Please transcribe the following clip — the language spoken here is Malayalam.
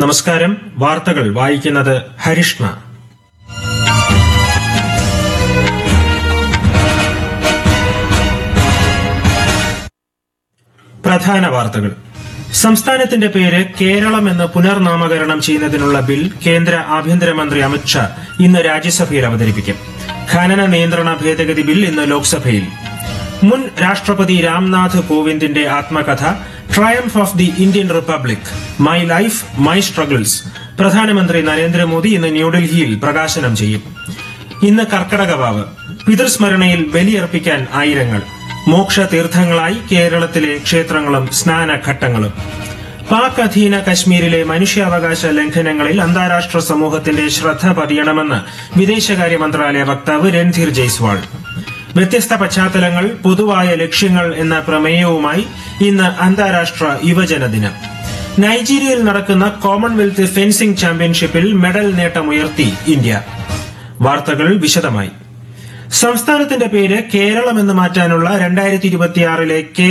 നമസ്കാരം വാർത്തകൾ വായിക്കുന്നത് ഹരിഷ്ണ പ്രധാന വാർത്തകൾ സംസ്ഥാനത്തിന്റെ പേര് കേരളം എന്ന് പുനർനാമകരണം ചെയ്യുന്നതിനുള്ള ബിൽ കേന്ദ്ര ആഭ്യന്തരമന്ത്രി അമിത്ഷാ ഇന്ന് രാജ്യസഭയിൽ അവതരിപ്പിക്കും ഖനന നിയന്ത്രണ ഭേദഗതി ബിൽ ഇന്ന് ലോക്സഭയിൽ മുൻ രാഷ്ട്രപതി രാംനാഥ് കോവിന്ദിന്റെ ആത്മകഥ triumph of the Indian republic my life my struggles പ്രധാനമന്ത്രി നരേന്ദ്രമോദി ഇന്ന് ന്യൂഡൽഹിയിൽ പ്രകാശനം ചെയ്യും ഇന്ന് കർക്കടകവാവ് പിതൃസ്മരണയിൽ ബലിയർപ്പിക്കാൻ ആയിരങ്ങൾ മോക്ഷ തീർത്ഥങ്ങളായി കേരളത്തിലെ ക്ഷേത്രങ്ങളും സ്നാനഘട്ടങ്ങളും പാക് അധീന കശ്മീരിലെ മനുഷ്യാവകാശ ലംഘനങ്ങളിൽ അന്താരാഷ്ട്ര സമൂഹത്തിന്റെ ശ്രദ്ധ പതിയണമെന്ന് വിദേശകാര്യ മന്ത്രാലയ വക്താവ് രൺധീർ ജയ്സ്വാൾ വ്യത്യസ്ത പശ്ചാത്തലങ്ങൾ പൊതുവായ ലക്ഷ്യങ്ങൾ എന്ന പ്രമേയവുമായി ഇന്ന് അന്താരാഷ്ട്ര യുവജന ദിനം നൈജീരിയയിൽ നടക്കുന്ന കോമൺവെൽത്ത് ഫെൻസിംഗ് ചാമ്പ്യൻഷിപ്പിൽ മെഡൽ നേട്ടമുയർത്തി ഇന്ത്യ വാർത്തകൾ വിശദമായി സംസ്ഥാനത്തിന്റെ പേര് കേരളം എന്ന് മാറ്റാനുള്ള രണ്ടായിരത്തി ഇരുപത്തിയാറിലെ